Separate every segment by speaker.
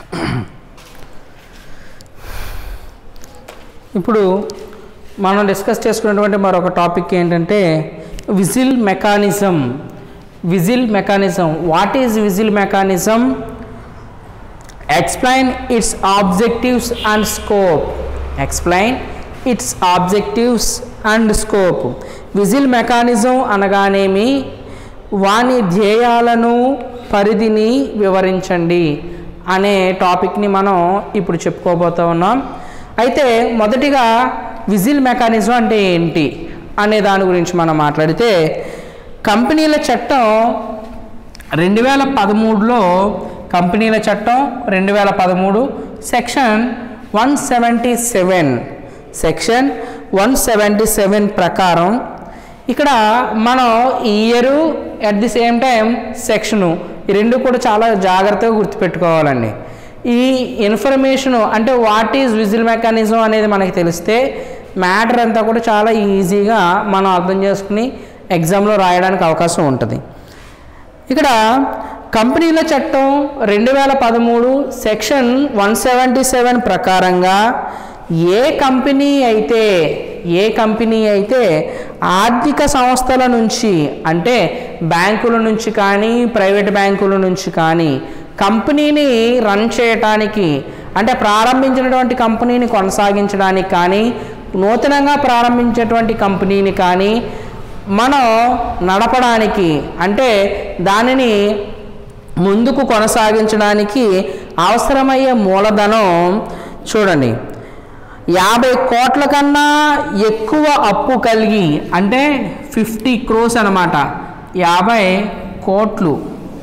Speaker 1: ఇప్పుడు మనం డిస్కస్ చేసుకున్నటువంటి మరొక టాపిక్ ఏంటంటే whistle mechanism whistle mechanism what is whistle mechanism explain its objectives and scope explain its objectives and scope whistle mechanism అనగానేమి వాని ధ్యేయాలను పరిధిని వివరించండి అనే టాపిక్ని మనం ఇప్పుడు చెప్పుకోబోతూ ఉన్నాం అయితే మొదటిగా విజిల్ మెకానిజం అంటే ఏంటి అనే దాని గురించి మనం మాట్లాడితే కంపెనీల చట్టం రెండు వేల పదమూడులో కంపెనీల చట్టం రెండు వేల పదమూడు section one seventy seven section one seventy seven ప్రకారం ఇక్కడ మనం year at the same time section ఈ రెండు కూడా చాలా జాగ్రత్తగా గుర్తుపెట్టుకోవాలండి ఈ ఇన్ఫర్మేషను అంటే వాట్ ఈజ్ విజిల్ మెకానిజం అనేది మనకి తెలిస్తే మ్యాటర్ అంతా కూడా చాలా ఈజీగా మనం అర్థం చేసుకుని ఎగ్జామ్లో రాయడానికి అవకాశం ఉంటుంది ఇక్కడ కంపెనీల చట్టం రెండు వేల పదమూడు సెక్షన్ వన్ సెవెంటీ సెవెన్ ప్రకారంగా ఏ కంపెనీ అయితే ఏ కంపెనీ అయితే ఆర్థిక సంస్థల నుంచి అంటే బ్యాంకుల నుంచి కానీ ప్రైవేట్ బ్యాంకుల నుంచి కానీ కంపెనీని రన్ చేయటానికి అంటే ప్రారంభించినటువంటి కంపెనీని కొనసాగించడానికి కానీ నూతనంగా ప్రారంభించేటువంటి కంపెనీని కానీ మనం నడపడానికి అంటే దానిని ముందుకు కొనసాగించడానికి అవసరమయ్యే మూలధనం చూడండి యాభై కోట్ల కన్నా ఎక్కువ అప్పు కలిగి అంటే ఫిఫ్టీ క్రోస్ అనమాట యాభై కోట్లు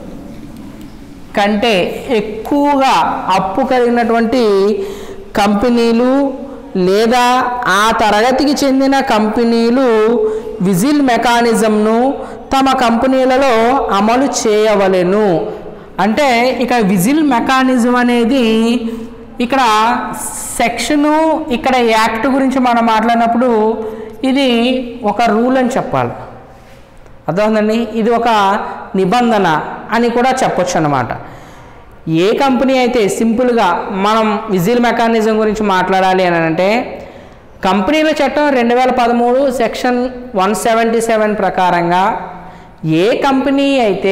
Speaker 1: కంటే ఎక్కువగా అప్పు కలిగినటువంటి కంపెనీలు లేదా ఆ తరగతికి చెందిన కంపెనీలు విజిల్ మెకానిజంను తమ కంపెనీలలో అమలు చేయవలెను అంటే ఇక విజిల్ మెకానిజం అనేది ఇక్కడ సెక్షను ఇక్కడ యాక్ట్ గురించి మనం మాట్లాడినప్పుడు ఇది ఒక రూల్ అని చెప్పాలి అర్థమవుతుందండి ఇది ఒక నిబంధన అని కూడా చెప్పొచ్చు అన్నమాట ఏ కంపెనీ అయితే సింపుల్గా మనం విజిల్ మెకానిజం గురించి మాట్లాడాలి అని అంటే కంపెనీల చట్టం రెండు వేల పదమూడు సెక్షన్ వన్ సెవెంటీ సెవెన్ ప్రకారంగా ఏ కంపెనీ అయితే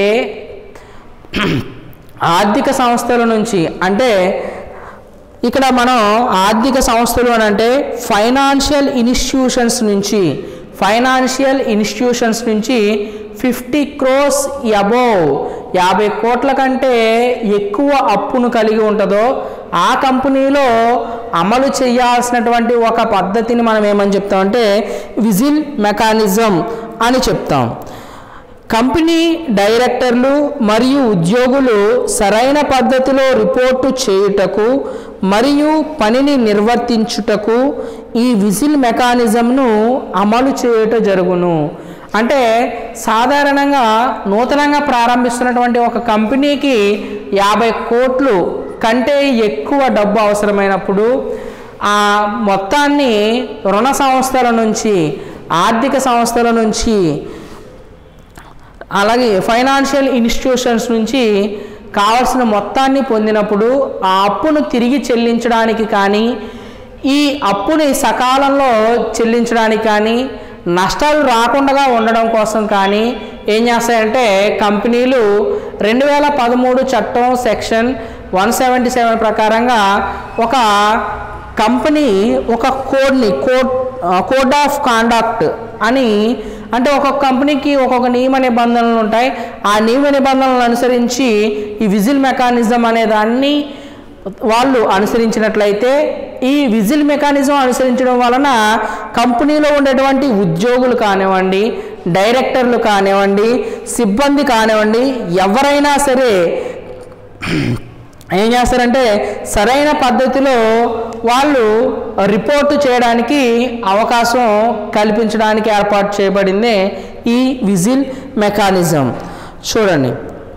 Speaker 1: ఆర్థిక సంస్థల నుంచి అంటే ఇక్కడ మనం ఆర్థిక సంస్థలు అని అంటే ఫైనాన్షియల్ ఇన్స్టిట్యూషన్స్ నుంచి ఫైనాన్షియల్ ఇన్స్టిట్యూషన్స్ నుంచి ఫిఫ్టీ క్రోస్ అబోవ్ యాభై కోట్ల కంటే ఎక్కువ అప్పును కలిగి ఉంటుందో ఆ కంపెనీలో అమలు చేయాల్సినటువంటి ఒక పద్ధతిని మనం ఏమని చెప్తామంటే విజిల్ మెకానిజం అని చెప్తాం కంపెనీ డైరెక్టర్లు మరియు ఉద్యోగులు సరైన పద్ధతిలో రిపోర్టు చేయుటకు మరియు పనిని నిర్వర్తించుటకు ఈ విజిల్ మెకానిజంను అమలు చేయుట జరుగును అంటే సాధారణంగా నూతనంగా ప్రారంభిస్తున్నటువంటి ఒక కంపెనీకి యాభై కోట్లు కంటే ఎక్కువ డబ్బు అవసరమైనప్పుడు ఆ మొత్తాన్ని రుణ సంస్థల నుంచి ఆర్థిక సంస్థల నుంచి అలాగే ఫైనాన్షియల్ ఇన్స్టిట్యూషన్స్ నుంచి కావలసిన మొత్తాన్ని పొందినప్పుడు ఆ అప్పును తిరిగి చెల్లించడానికి కానీ ఈ అప్పుని సకాలంలో చెల్లించడానికి కానీ నష్టాలు రాకుండా ఉండడం కోసం కానీ ఏం చేస్తాయంటే కంపెనీలు రెండు వేల పదమూడు చట్టం సెక్షన్ వన్ సెవెంటీ సెవెన్ ప్రకారంగా ఒక కంపెనీ ఒక కోడ్ని కోడ్ కోడ్ ఆఫ్ కాండక్ట్ అని అంటే ఒక్కొక్క కంపెనీకి ఒక్కొక్క నియమ నిబంధనలు ఉంటాయి ఆ నియమ నిబంధనలను అనుసరించి ఈ విజిల్ మెకానిజం అనే దాన్ని వాళ్ళు అనుసరించినట్లయితే ఈ విజిల్ మెకానిజం అనుసరించడం వలన కంపెనీలో ఉండేటువంటి ఉద్యోగులు కానివ్వండి డైరెక్టర్లు కానివ్వండి సిబ్బంది కానివ్వండి ఎవరైనా సరే ఏం చేస్తారంటే సరైన పద్ధతిలో వాళ్ళు రిపోర్టు చేయడానికి అవకాశం కల్పించడానికి ఏర్పాటు చేయబడిందే ఈ విజిల్ మెకానిజం చూడండి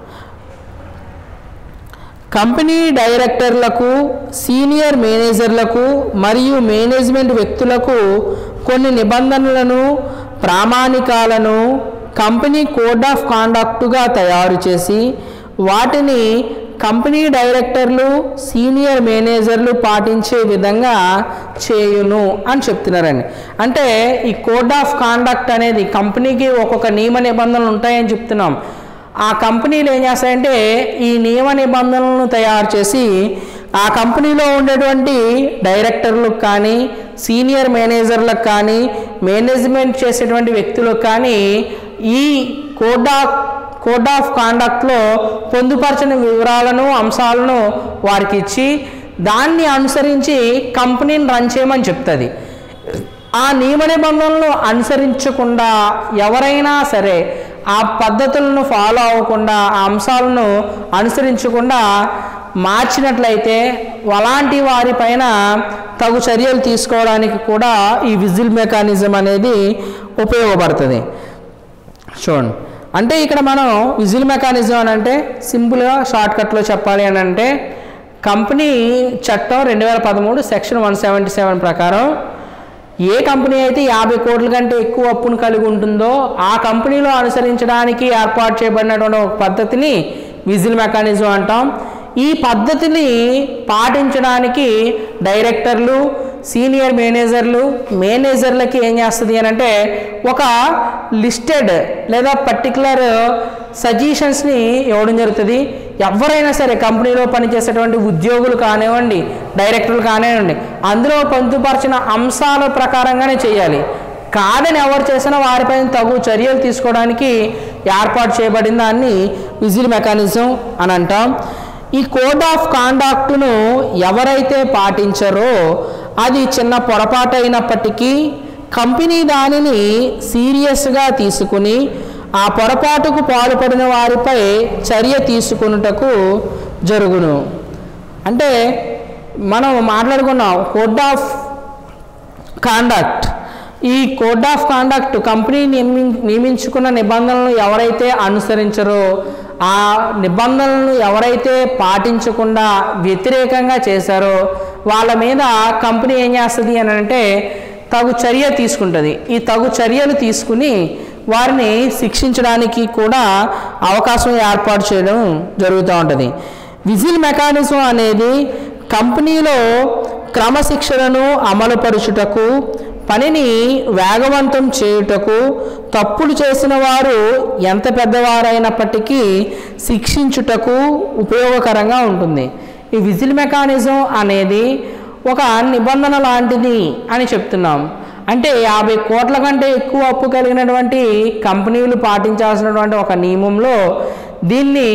Speaker 1: కంపెనీ డైరెక్టర్లకు సీనియర్ మేనేజర్లకు మరియు మేనేజ్మెంట్ వ్యక్తులకు కొన్ని నిబంధనలను ప్రామాణికాలను కంపెనీ కోడ్ ఆఫ్ కాండక్టుగా తయారు చేసి వాటిని కంపెనీ డైరెక్టర్లు సీనియర్ మేనేజర్లు పాటించే విధంగా చేయును అని చెప్తున్నారండి అంటే ఈ కోడ్ ఆఫ్ కాండక్ట్ అనేది కంపెనీకి ఒక్కొక్క నియమ నిబంధనలు ఉంటాయని చెప్తున్నాం ఆ కంపెనీలు ఏం చేస్తాయంటే ఈ నియమ నిబంధనలను తయారు చేసి ఆ కంపెనీలో ఉండేటువంటి డైరెక్టర్లకు కానీ సీనియర్ మేనేజర్లకు కానీ మేనేజ్మెంట్ చేసేటువంటి వ్యక్తులకు కానీ ఈ కోడ్ ఆఫ్ కోడ్ ఆఫ్ కాండక్ట్లో పొందుపరిచిన వివరాలను అంశాలను వారికి ఇచ్చి దాన్ని అనుసరించి కంపెనీని రన్ చేయమని చెప్తుంది ఆ నియమ నిబంధనలను అనుసరించకుండా ఎవరైనా సరే ఆ పద్ధతులను ఫాలో అవ్వకుండా ఆ అంశాలను అనుసరించకుండా మార్చినట్లయితే అలాంటి వారిపైన తగు చర్యలు తీసుకోవడానికి కూడా ఈ విజిల్ మెకానిజం అనేది ఉపయోగపడుతుంది చూడండి అంటే ఇక్కడ మనం విజిల్ మెకానిజం అని అంటే సింపుల్గా షార్ట్కట్లో చెప్పాలి అని అంటే కంపెనీ చట్టం రెండు వేల పదమూడు సెక్షన్ వన్ సెవెంటీ సెవెన్ ప్రకారం ఏ కంపెనీ అయితే యాభై కోట్ల కంటే ఎక్కువ అప్పును కలిగి ఉంటుందో ఆ కంపెనీలో అనుసరించడానికి ఏర్పాటు చేయబడినటువంటి ఒక పద్ధతిని విజిల్ మెకానిజం అంటాం ఈ పద్ధతిని పాటించడానికి డైరెక్టర్లు సీనియర్ మేనేజర్లు మేనేజర్లకి ఏం చేస్తుంది అని అంటే ఒక లిస్టెడ్ లేదా పర్టికులర్ సజెషన్స్ని ఇవ్వడం జరుగుతుంది ఎవరైనా సరే కంపెనీలో పనిచేసేటువంటి ఉద్యోగులు కానివ్వండి డైరెక్టర్లు కానివ్వండి అందులో పొందుపరిచిన అంశాల ప్రకారంగానే చేయాలి కాదని ఎవరు చేసినా వారిపైన తగు చర్యలు తీసుకోవడానికి ఏర్పాటు చేయబడిన దాన్ని విజిల్ మెకానిజం అని అంటాం ఈ కోడ్ ఆఫ్ కాండాక్ట్ను ఎవరైతే పాటించరో అది చిన్న పొరపాటు అయినప్పటికీ కంపెనీ దానిని సీరియస్గా తీసుకుని ఆ పొరపాటుకు పాల్పడిన వారిపై చర్య తీసుకున్నటకు జరుగును అంటే మనం మాట్లాడుకున్నాం కోడ్ ఆఫ్ కాండక్ట్ ఈ కోడ్ ఆఫ్ కాండక్ట్ కంపెనీ నియమి నియమించుకున్న నిబంధనలను ఎవరైతే అనుసరించరో ఆ నిబంధనలను ఎవరైతే పాటించకుండా వ్యతిరేకంగా చేశారో వాళ్ళ మీద కంపెనీ ఏం చేస్తుంది అని అంటే తగు చర్య తీసుకుంటుంది ఈ తగు చర్యలు తీసుకుని వారిని శిక్షించడానికి కూడా అవకాశం ఏర్పాటు చేయడం జరుగుతూ ఉంటుంది విజిల్ మెకానిజం అనేది కంపెనీలో క్రమశిక్షణను అమలుపరుచుటకు పనిని వేగవంతం చేయుటకు తప్పులు చేసిన వారు ఎంత పెద్దవారైనప్పటికీ శిక్షించుటకు ఉపయోగకరంగా ఉంటుంది ఈ విజిల్ మెకానిజం అనేది ఒక నిబంధన లాంటిది అని చెప్తున్నాం అంటే యాభై కోట్ల కంటే ఎక్కువ అప్పు కలిగినటువంటి కంపెనీలు పాటించాల్సినటువంటి ఒక నియమంలో దీన్ని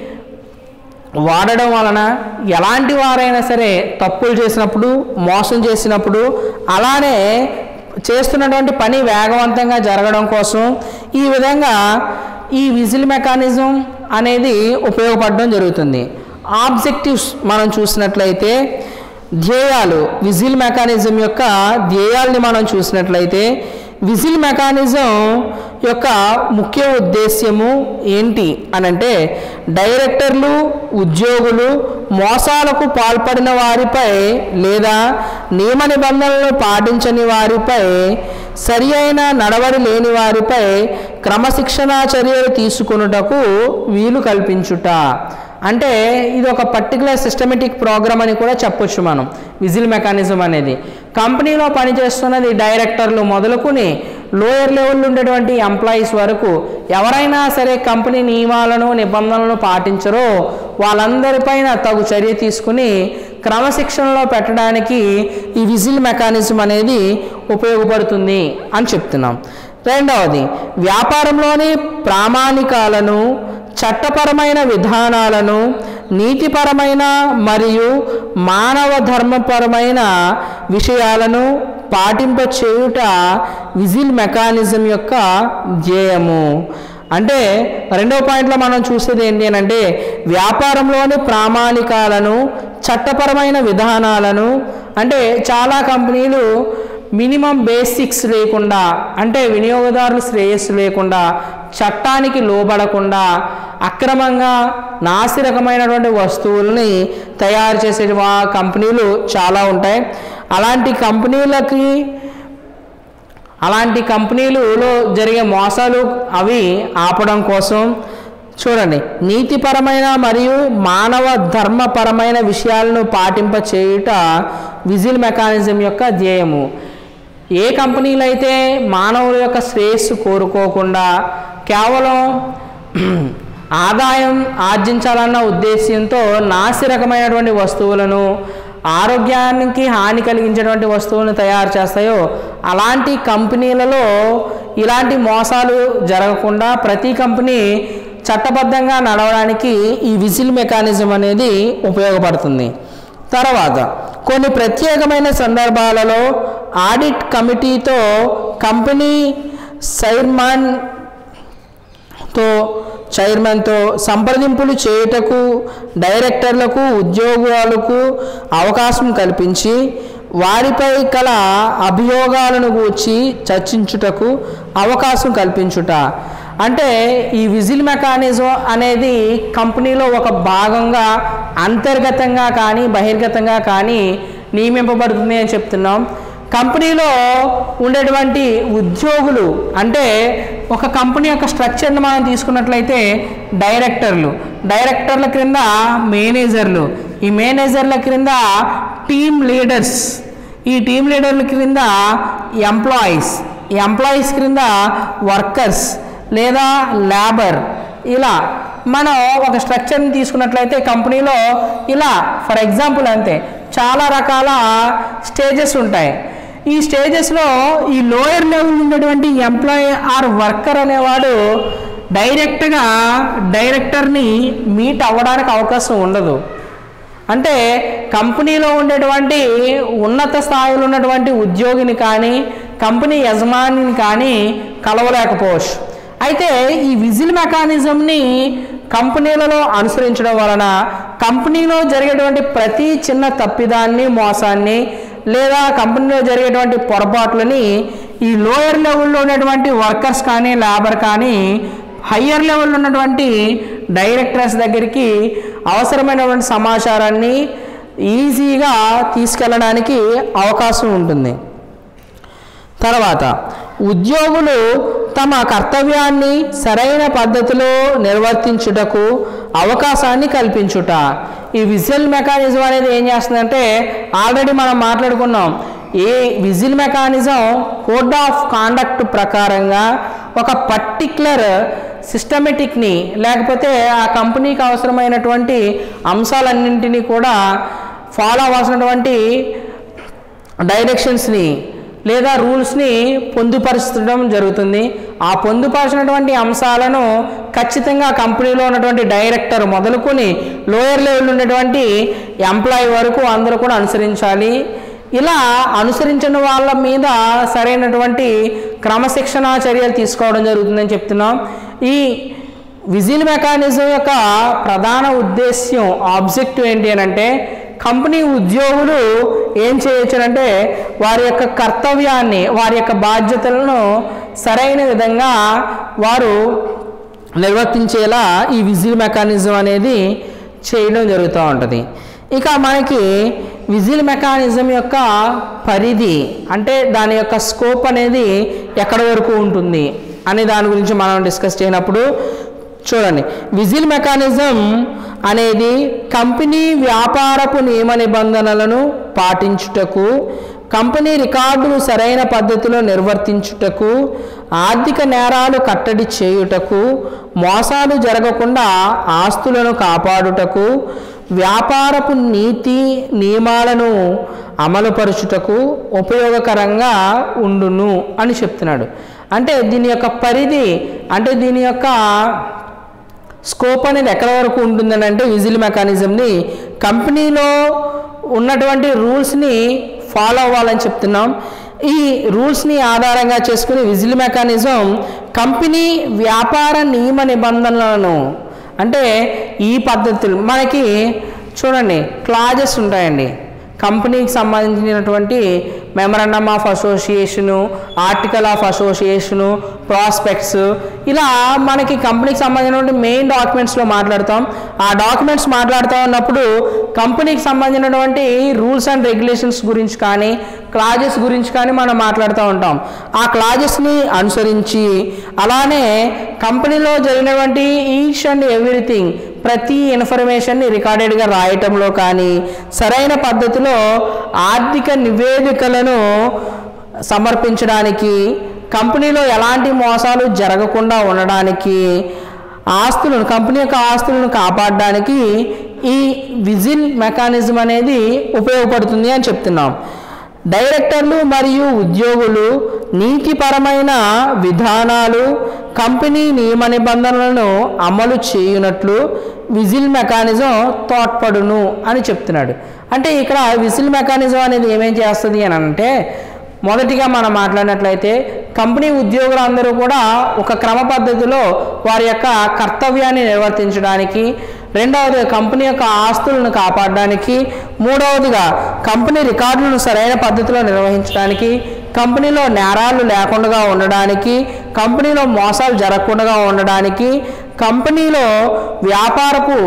Speaker 1: వాడడం వలన ఎలాంటి వారైనా సరే తప్పులు చేసినప్పుడు మోసం చేసినప్పుడు అలానే చేస్తున్నటువంటి పని వేగవంతంగా జరగడం కోసం ఈ విధంగా ఈ విజిల్ మెకానిజం అనేది ఉపయోగపడడం జరుగుతుంది ఆబ్జెక్టివ్స్ మనం చూసినట్లయితే ధ్యేయాలు విజిల్ మెకానిజం యొక్క ధ్యేయాల్ని మనం చూసినట్లయితే విజిల్ మెకానిజం యొక్క ముఖ్య ఉద్దేశ్యము ఏంటి అనంటే డైరెక్టర్లు ఉద్యోగులు మోసాలకు పాల్పడిన వారిపై లేదా నియమ నిబంధనలను పాటించని వారిపై సరి అయిన నడవడి లేని వారిపై క్రమశిక్షణా చర్యలు తీసుకొనుటకు వీలు కల్పించుట అంటే ఇది ఒక పర్టికులర్ సిస్టమేటిక్ ప్రోగ్రామ్ అని కూడా చెప్పొచ్చు మనం విజిల్ మెకానిజం అనేది కంపెనీలో పనిచేస్తున్నది డైరెక్టర్లు మొదలుకొని లోయర్ లెవెల్ ఉండేటువంటి ఎంప్లాయీస్ వరకు ఎవరైనా సరే కంపెనీ నియమాలను నిబంధనలను పాటించరో వాళ్ళందరిపైన తగు చర్య తీసుకుని క్రమశిక్షణలో పెట్టడానికి ఈ విజిల్ మెకానిజం అనేది ఉపయోగపడుతుంది అని చెప్తున్నాం రెండవది వ్యాపారంలోని ప్రామాణికాలను చట్టపరమైన విధానాలను నీతిపరమైన మరియు మానవ ధర్మపరమైన విషయాలను పాటింప చేయుట విజిల్ మెకానిజం యొక్క ధ్యేయము అంటే రెండవ పాయింట్లో మనం చూసేది ఏంటి అని అంటే వ్యాపారంలోని ప్రామాణికాలను చట్టపరమైన విధానాలను అంటే చాలా కంపెనీలు మినిమం బేసిక్స్ లేకుండా అంటే వినియోగదారుల శ్రేయస్సు లేకుండా చట్టానికి లోబడకుండా అక్రమంగా నాసిరకమైనటువంటి వస్తువుల్ని తయారు చేసే వా- కంపెనీలు చాలా ఉంటాయి అలాంటి కంపెనీలకి అలాంటి కంపెనీలలో జరిగే మోసాలు అవి ఆపడం కోసం చూడండి నీతిపరమైన మరియు మానవ ధర్మపరమైన విషయాలను పాటింప చేయుట విజిల్ మెకానిజం యొక్క ధ్యేయము ఏ కంపెనీలు అయితే మానవుల యొక్క శ్రేయస్సు కోరుకోకుండా కేవలం ఆదాయం ఆర్జించాలన్న ఉద్దేశ్యంతో నాసి రకమైనటువంటి వస్తువులను ఆరోగ్యానికి హాని కలిగించేటువంటి వస్తువులను తయారు చేస్తాయో అలాంటి కంపెనీలలో ఇలాంటి మోసాలు జరగకుండా ప్రతి కంపెనీ చట్టబద్ధంగా నడవడానికి ఈ విజిల్ మెకానిజం అనేది ఉపయోగపడుతుంది తర్వాత కొన్ని ప్రత్యేకమైన సందర్భాలలో ఆడిట్ కమిటీతో కంపెనీ చైర్మన్ తో చైర్మన్తో సంప్రదింపులు చేయుటకు డైరెక్టర్లకు ఉద్యోగాలకు అవకాశం కల్పించి వారిపై కల అభియోగాలను గూర్చి చర్చించుటకు అవకాశం కల్పించుట అంటే ఈ విజిల్ మెకానిజం అనేది కంపెనీలో ఒక భాగంగా అంతర్గతంగా కానీ బహిర్గతంగా కానీ నియమింపబడుతుంది అని చెప్తున్నాం కంపెనీలో ఉండేటువంటి ఉద్యోగులు అంటే ఒక కంపెనీ యొక్క స్ట్రక్చర్ని మనం తీసుకున్నట్లయితే డైరెక్టర్లు డైరెక్టర్ల క్రింద మేనేజర్లు ఈ మేనేజర్ల క్రింద టీమ్ లీడర్స్ ఈ టీమ్ లీడర్ల క్రింద ఎంప్లాయీస్ ఈ ఎంప్లాయీస్ క్రింద వర్కర్స్ లేదా లేబర్ ఇలా మనం ఒక స్ట్రక్చర్ని తీసుకున్నట్లయితే కంపెనీలో ఇలా ఫర్ ఎగ్జాంపుల్ అంతే చాలా రకాల స్టేజెస్ ఉంటాయి ఈ స్టేజెస్లో ఈ లోయర్ లెవెల్ ఉన్నటువంటి ఎంప్లాయీ ఆర్ వర్కర్ అనేవాడు డైరెక్ట్గా డైరెక్టర్ని మీట్ అవ్వడానికి అవకాశం ఉండదు అంటే కంపెనీలో ఉండేటువంటి ఉన్నత స్థాయిలో ఉన్నటువంటి ఉద్యోగిని కానీ కంపెనీ యజమానిని కానీ కలవలేకపోవచ్చు అయితే ఈ విజిల్ మెకానిజంని కంపెనీలలో అనుసరించడం వలన కంపెనీలో జరిగేటువంటి ప్రతి చిన్న తప్పిదాన్ని మోసాన్ని లేదా కంపెనీలో జరిగేటువంటి పొరపాట్లని ఈ లోయర్ లెవెల్లో ఉన్నటువంటి వర్కర్స్ కానీ లేబర్ కానీ హయ్యర్ లెవెల్లో ఉన్నటువంటి డైరెక్టర్స్ దగ్గరికి అవసరమైనటువంటి సమాచారాన్ని ఈజీగా తీసుకెళ్ళడానికి అవకాశం ఉంటుంది తర్వాత ఉద్యోగులు తమ కర్తవ్యాన్ని సరైన పద్ధతిలో నిర్వర్తించుటకు అవకాశాన్ని కల్పించుట ఈ విజిల్ మెకానిజం అనేది ఏం చేస్తుందంటే ఆల్రెడీ మనం మాట్లాడుకున్నాం ఏ whistle mechanism code of conduct ప్రకారంగా ఒక పర్టిక్యులర్ సిస్టమేటిక్ని లేకపోతే ఆ కంపెనీకి అవసరమైనటువంటి అంశాలన్నింటినీ కూడా ఫాలో అవ్వాల్సినటువంటి డైరెక్షన్స్ని లేదా రూల్స్ని పొందుపరచడం జరుగుతుంది ఆ పొందుపరిచినటువంటి అంశాలను ఖచ్చితంగా కంపెనీలో ఉన్నటువంటి డైరెక్టర్ మొదలుకొని లోయర్ లెవెల్ ఉన్నటువంటి ఎంప్లాయీ వరకు అందరూ కూడా అనుసరించాలి ఇలా అనుసరించిన వాళ్ళ మీద సరైనటువంటి క్రమశిక్షణ చర్యలు తీసుకోవడం జరుగుతుందని చెప్తున్నాం ఈ విజిల్ మెకానిజం యొక్క ప్రధాన ఉద్దేశ్యం ఆబ్జెక్టివ్ ఏంటి అని అంటే కంపెనీ ఉద్యోగులు ఏం చేయొచ్చునంటే వారి యొక్క కర్తవ్యాన్ని వారి యొక్క బాధ్యతలను సరైన విధంగా వారు నిర్వర్తించేలా ఈ విజిల్ మెకానిజం అనేది చేయడం జరుగుతూ ఉంటుంది ఇక మనకి విజిల్ మెకానిజం యొక్క పరిధి అంటే దాని యొక్క స్కోప్ అనేది ఎక్కడి వరకు ఉంటుంది అనే దాని గురించి మనం డిస్కస్ చేయనప్పుడు చూడండి విజిల్ మెకానిజం అనేది కంపెనీ వ్యాపారపు నియమ నిబంధనలను పాటించుటకు కంపెనీ రికార్డులు సరైన పద్ధతిలో నిర్వర్తించుటకు ఆర్థిక నేరాలు కట్టడి చేయుటకు మోసాలు జరగకుండా ఆస్తులను కాపాడుటకు వ్యాపారపు నీతి నియమాలను అమలుపరుచుటకు ఉపయోగకరంగా ఉండును అని చెప్తున్నాడు అంటే దీని యొక్క పరిధి అంటే దీని యొక్క స్కోప్ అనేది ఎక్కడ వరకు ఉంటుందని అంటే విజిల్ మెకానిజంని కంపెనీలో ఉన్నటువంటి రూల్స్ని ఫాలో అవ్వాలని చెప్తున్నాం ఈ రూల్స్ని ఆధారంగా చేసుకుని విజిల్ మెకానిజం కంపెనీ వ్యాపార నియమ నిబంధనలను అంటే ఈ పద్ధతులు మనకి చూడండి క్లాజెస్ ఉంటాయండి కంపెనీకి సంబంధించినటువంటి memorandum of association article of association prospectus ఇలా మనకి కంపెనీకి సంబంధించినటువంటి మెయిన్ డాక్యుమెంట్స్లో మాట్లాడతాం ఆ డాక్యుమెంట్స్ మాట్లాడుతూ ఉన్నప్పుడు కంపెనీకి సంబంధించినటువంటి రూల్స్ అండ్ రెగ్యులేషన్స్ గురించి కానీ క్లాజెస్ గురించి కానీ మనం మాట్లాడుతూ ఉంటాం ఆ క్లాజెస్ని అనుసరించి అలానే కంపెనీలో జరిగినటువంటి ఈచ్ అండ్ ఎవ్రీథింగ్ ప్రతి ఇన్ఫర్మేషన్ని రికార్డెడ్గా రాయటంలో కానీ సరైన పద్ధతిలో ఆర్థిక నివేదికలను సమర్పించడానికి కంపెనీలో ఎలాంటి మోసాలు జరగకుండా ఉండడానికి ఆస్తులను కంపెనీ యొక్క ఆస్తులను కాపాడడానికి ఈ విజిల్ మెకానిజం అనేది ఉపయోగపడుతుంది అని చెప్తున్నాం డైరెక్టర్లు మరియు ఉద్యోగులు నీతిపరమైన విధానాలు కంపెనీ నియమ నిబంధనలను అమలు చేయునట్లు విజిల్ మెకానిజం తోడ్పడును అని చెప్తున్నాడు అంటే ఇక్కడ విజిల్ మెకానిజం అనేది ఏమేం చేస్తుంది అని అంటే మొదటిగా మనం మాట్లాడినట్లయితే కంపెనీ ఉద్యోగులందరూ కూడా ఒక క్రమ పద్ధతిలో వారి యొక్క కర్తవ్యాన్ని నిర్వర్తించడానికి రెండవది కంపెనీ యొక్క ఆస్తులను కాపాడడానికి మూడవదిగా కంపెనీ రికార్డులను సరైన పద్ధతిలో నిర్వహించడానికి కంపెనీలో నేరాలు లేకుండా ఉండడానికి కంపెనీలో మోసాలు జరగకుండా ఉండడానికి కంపెనీలో వ్యాపారపు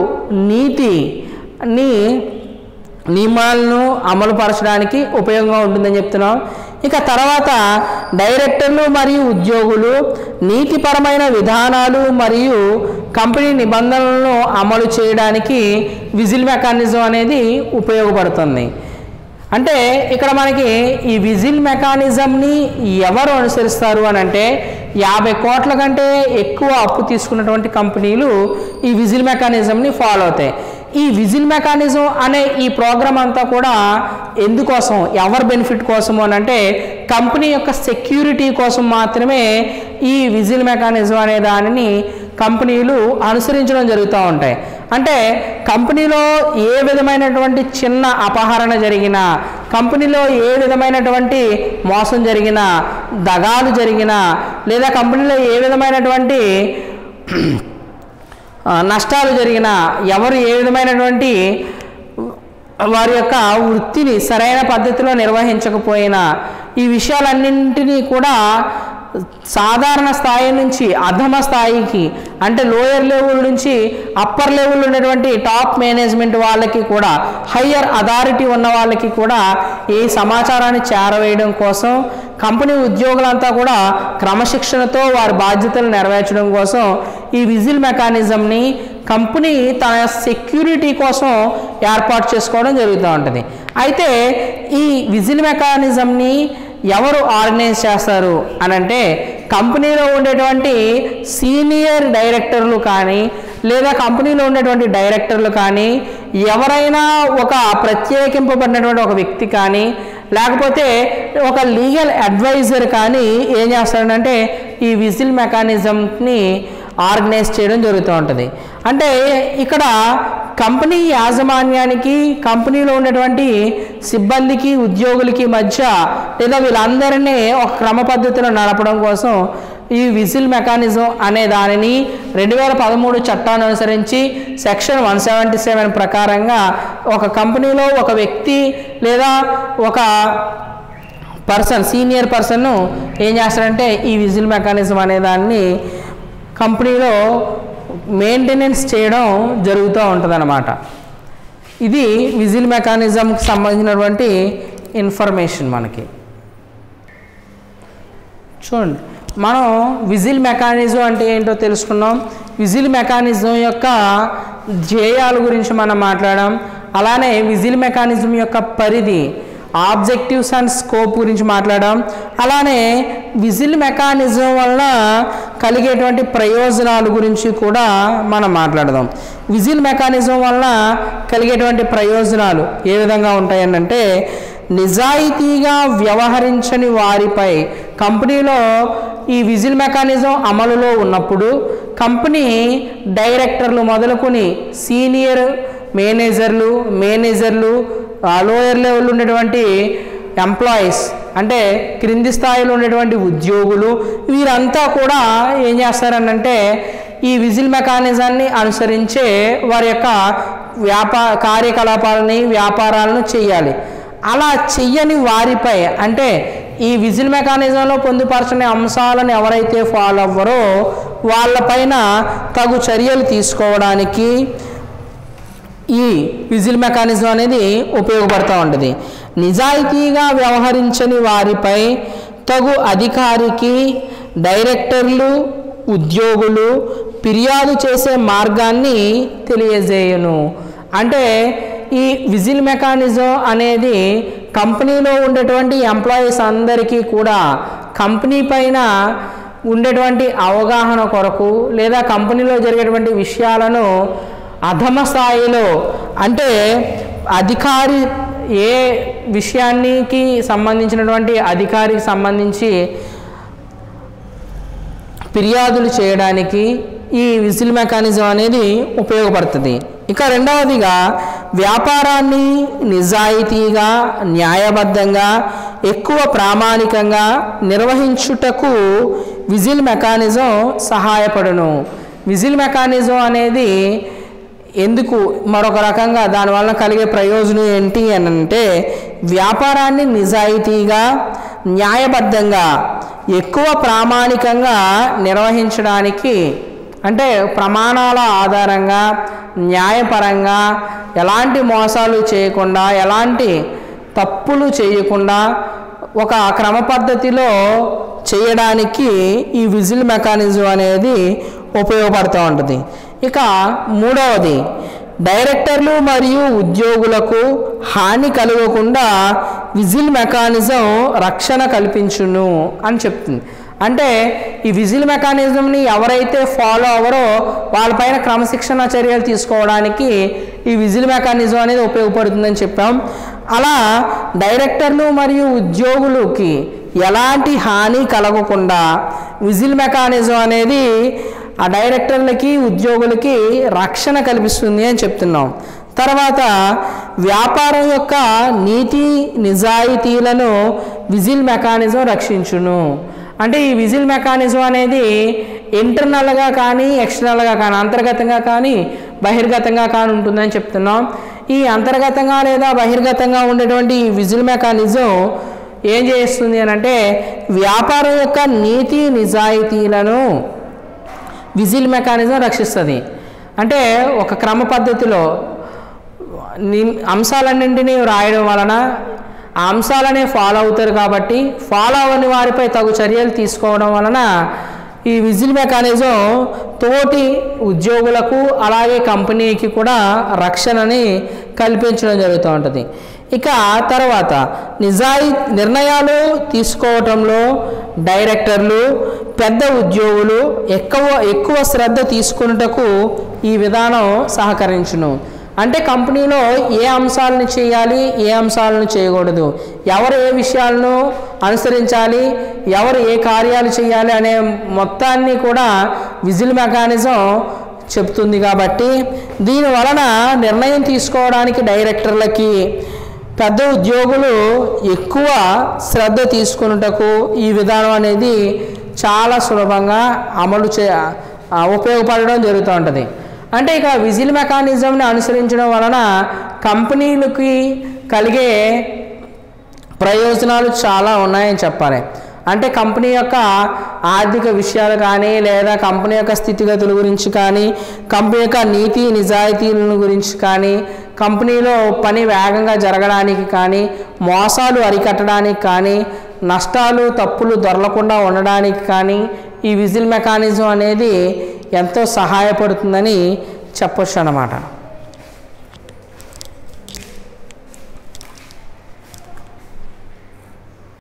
Speaker 1: నీతిని నియమాలను అమలుపరచడానికి ఉపయోగంగా ఉంటుందని చెప్తున్నాం ఇక తర్వాత డైరెక్టర్లు మరియు ఉద్యోగులు నీతిపరమైన విధానాలు మరియు కంపెనీ నిబంధనలను అమలు చేయడానికి విజిల్ మెకానిజం అనేది ఉపయోగపడుతుంది అంటే ఇక్కడ మనకి ఈ విజిల్ మెకానిజంని ఎవరు అనుసరిస్తారు అని అంటే యాభై కోట్ల కంటే ఎక్కువ అప్పు తీసుకున్నటువంటి కంపెనీలు ఈ విజిల్ మెకానిజంని ఫాలో అవుతాయి ఈ విజిల్ మెకానిజం అనే ఈ ప్రోగ్రామ్ అంతా కూడా ఎందుకోసం ఎవరి బెనిఫిట్ కోసము అని అంటే కంపెనీ యొక్క సెక్యూరిటీ కోసం మాత్రమే ఈ విజిల్ మెకానిజం అనే దానిని కంపెనీలు అనుసరించడం జరుగుతూ ఉంటాయి అంటే కంపెనీలో ఏ విధమైనటువంటి చిన్న అపహరణ జరిగినా కంపెనీలో ఏ విధమైనటువంటి మోసం జరిగినా దగాలు జరిగినా లేదా కంపెనీలో ఏ విధమైనటువంటి ఆ, నష్టాలు జరిగినా ఎవరు ఏ విధమైనటువంటి వారి యొక్క వృత్తిని సరైన పద్ధతిలో నిర్వహించకపోయినా ఈ విషయాలన్నింటినీ కూడా సాధారణ స్థాయి నుంచి అధమ స్థాయికి అంటే లోయర్ లెవెల్ నుంచి అప్పర్ లెవెల్ ఉన్నటువంటి టాప్ మేనేజ్మెంట్ వాళ్ళకి కూడా హయ్యర్ అథారిటీ ఉన్న వాళ్ళకి కూడా ఈ సమాచారాన్ని చేరవేయడం కోసం కంపెనీ ఉద్యోగులంతా కూడా క్రమశిక్షణతో వారి బాధ్యతలు నెరవేర్చడం కోసం ఈ విజిల్ మెకానిజంని కంపెనీ తన సెక్యూరిటీ కోసం ఏర్పాటు చేసుకోవడం జరుగుతూ ఉంటుంది అయితే ఈ విజిల్ మెకానిజంని ఎవరు ఆర్గనైజ్ చేస్తారు అని అంటే కంపెనీలో ఉండేటువంటి సీనియర్ డైరెక్టర్లు కానీ లేదా కంపెనీలో ఉండేటువంటి డైరెక్టర్లు కానీ ఎవరైనా ఒక ప్రత్యేకింపబడినటువంటి ఒక వ్యక్తి కానీ లేకపోతే ఒక లీగల్ అడ్వైజర్ కానీ ఏం చేస్తాడంటే ఈ విజిల్ మెకానిజంని ఆర్గనైజ్ చేయడం జరుగుతూ ఉంటుంది అంటే ఇక్కడ కంపెనీ యాజమాన్యానికి కంపెనీలో ఉన్నటువంటి సిబ్బందికి ఉద్యోగులకి మధ్య లేదా వీళ్ళందరినీ ఒక క్రమ పద్ధతిలో నడపడం కోసం ఈ విజిల్ మెకానిజం అనే దానిని రెండు వేల పదమూడు చట్టాన్ని అనుసరించి సెక్షన్ వన్ సెవెంటీ సెవెన్ ప్రకారంగా ఒక కంపెనీలో ఒక వ్యక్తి లేదా ఒక పర్సన్ సీనియర్ పర్సన్ ఏం చేస్తాడంటే ఈ విజిల్ మెకానిజం అనే దాన్ని కంపెనీలో మెయింటెనెన్స్ చేయడం జరుగుతూ ఉంటుందన్నమాట ఇది విజిల్ మెకానిజంకి సంబంధించినటువంటి ఇన్ఫర్మేషన్ మనకి చూడండి మనం విజిల్ మెకానిజం అంటే ఏంటో తెలుసుకున్నాం విజిల్ మెకానిజం యొక్క ధ్యేయాల గురించి మనం మాట్లాడాం అలానే విజిల్ మెకానిజం యొక్క పరిధి ఆబ్జెక్టివ్స్ అండ్ స్కోప్ గురించి మాట్లాడాం అలానే విజిల్ మెకానిజం వలన కలిగేటువంటి ప్రయోజనాల గురించి కూడా మనం మాట్లాడదాం విజిల్ మెకానిజం వలన కలిగేటువంటి ప్రయోజనాలు ఏ విధంగా ఉంటాయనంటే నిజాయితీగా వ్యవహరించని వారిపై కంపెనీలో ఈ విజిల్ మెకానిజం అమలులో ఉన్నప్పుడు కంపెనీ డైరెక్టర్లు మొదలుకొని సీనియర్ మేనేజర్లు మేనేజర్లు ఆ లోయర్ లెవెల్ ఉన్నటువంటి ఎంప్లాయీస్ అంటే క్రింది స్థాయిలో ఉన్నటువంటి ఉద్యోగులు వీరంతా కూడా ఏం చేస్తారనంటే ఈ విజిల్ మెకానిజాన్ని అనుసరించే వారి యొక్క వ్యాపార కార్యకలాపాలని వ్యాపారాలను చేయాలి అలా చెయ్యని వారిపై అంటే ఈ విజిల్ మెకానిజంలో పొందుపరచని అంశాలను ఎవరైతే ఫాలో అవ్వరో వాళ్ళపైన తగు చర్యలు తీసుకోవడానికి ఈ విజిల్ మెకానిజం అనేది ఉపయోగపడుతూ ఉంటుంది నిజాయితీగా వ్యవహరించని వారిపై తగు అధికారికి డైరెక్టర్లు ఉద్యోగులు ఫిర్యాదు చేసే మార్గాన్ని తెలియజేయను అంటే ఈ విజిల్ మెకానిజం అనేది కంపెనీలో ఉండేటువంటి ఎంప్లాయీస్ అందరికీ కూడా కంపెనీ పైన ఉండేటువంటి అవగాహన కొరకు లేదా కంపెనీలో జరిగేటువంటి విషయాలను అధమ స్థాయిలో అంటే అధికారి ఏ విషయానికి సంబంధించినటువంటి అధికారికి సంబంధించి ఫిర్యాదులు చేయడానికి ఈ విజిల్ మెకానిజం అనేది ఉపయోగపడుతుంది ఇక రెండవదిగా వ్యాపారాన్ని నిజాయితీగా న్యాయబద్ధంగా ఎక్కువ ప్రామాణికంగా నిర్వహించుటకు విజిల్ మెకానిజం సహాయపడును విజిల్ మెకానిజం అనేది ఎందుకు మరొక రకంగా దానివల్ల కలిగే ప్రయోజనం ఏంటి అని అంటే వ్యాపారాన్ని నిజాయితీగా న్యాయబద్ధంగా ఎక్కువ ప్రామాణికంగా నిర్వహించడానికి అంటే ప్రమాణాల ఆధారంగా న్యాయపరంగా ఎలాంటి మోసాలు చేయకుండా ఎలాంటి తప్పులు చేయకుండా ఒక క్రమ పద్ధతిలో చేయడానికి ఈ విజిల్ మెకానిజం అనేది ఉపయోగపడుతూ ఉంటుంది ఇక మూడవది డైరెక్టర్లు మరియు ఉద్యోగులకు హాని కలగకుండా విజిల్ మెకానిజం రక్షణ కల్పించును అని చెప్తుంది అంటే ఈ విజిల్ మెకానిజంని ఎవరైతే ఫాలో అవ్వరో వాళ్ళపైన క్రమశిక్షణ చర్యలు తీసుకోవడానికి ఈ విజిల్ మెకానిజం అనేది ఉపయోగపడుతుందని చెప్పాం అలా డైరెక్టర్లు మరియు ఉద్యోగులకి ఎలాంటి హాని కలగకుండా విజిల్ మెకానిజం అనేది ఆ డైరెక్టర్లకి ఉద్యోగులకి రక్షణ కల్పిస్తుంది అని చెప్తున్నాం తర్వాత వ్యాపారం యొక్క నీతి నిజాయితీలను విజిల్ మెకానిజం రక్షించును అంటే ఈ విజిల్ మెకానిజం అనేది ఇంటర్నల్గా కానీ ఎక్స్టర్నల్గా కానీ అంతర్గతంగా కానీ బహిర్గతంగా కానీ ఉంటుందని చెప్తున్నాం ఈ అంతర్గతంగా లేదా బహిర్గతంగా ఉండేటువంటి ఈ విజిల్ మెకానిజం ఏం చేస్తుంది అని అంటే వ్యాపారం యొక్క నీతి నిజాయితీలను విజిల్ మెకానిజం రక్షిస్తుంది అంటే ఒక క్రమ పద్ధతిలో ని- అంశాలన్నింటినీ రాయడం వలన ఆ అంశాలనే ఫాలో అవుతారు కాబట్టి ఫాలో అవ్వని వారిపై తగు చర్యలు తీసుకోవడం వలన ఈ విజిల్ మెకానిజం తోటి ఉద్యోగులకు అలాగే కంపెనీకి కూడా రక్షణని కల్పించడం జరుగుతూ ఉంటుంది ఇక తర్వాత నిజాయి నిర్ణయాలు తీసుకోవటంలో డైరెక్టర్లు పెద్ద ఉద్యోగులు ఎక్కువ ఎక్కువ శ్రద్ధ తీసుకున్నటకు ఈ విధానం సహకరించును అంటే కంపెనీలో ఏ అంశాలను చేయాలి ఏ అంశాలను చేయకూడదు ఎవరు ఏ విషయాలను అనుసరించాలి ఎవరు ఏ కార్యాలు చేయాలి అనే మొత్తాన్ని కూడా విజిల్ మెకానిజం చెప్తుంది కాబట్టి దీని వలన నిర్ణయం తీసుకోవడానికి డైరెక్టర్లకి పెద్ద ఉద్యోగులు ఎక్కువ శ్రద్ధ తీసుకున్నటకు ఈ విధానం అనేది చాలా సులభంగా అమలు చే ఆ, ఉపయోగపడడం జరుగుతూ ఉంటుంది అంటే ఇక విజిల్ మెకానిజంని అనుసరించడం వలన కంపెనీలకి కలిగే ప్రయోజనాలు చాలా ఉన్నాయని చెప్పాలి అంటే కంపెనీ యొక్క ఆర్థిక విషయాలు కానీ లేదా కంపెనీ యొక్క స్థితిగతుల గురించి కానీ కంపెనీ యొక్క నీతి నిజాయితీల గురించి కానీ కంపెనీలో పని వేగంగా జరగడానికి కానీ మోసాలు అరికట్టడానికి కానీ నష్టాలు తప్పులు దొరలకుండా ఉండడానికి కానీ ఈ విజిల్ మెకానిజం అనేది ఎంతో సహాయపడుతుందని చెప్పొచ్చు అన్నమాట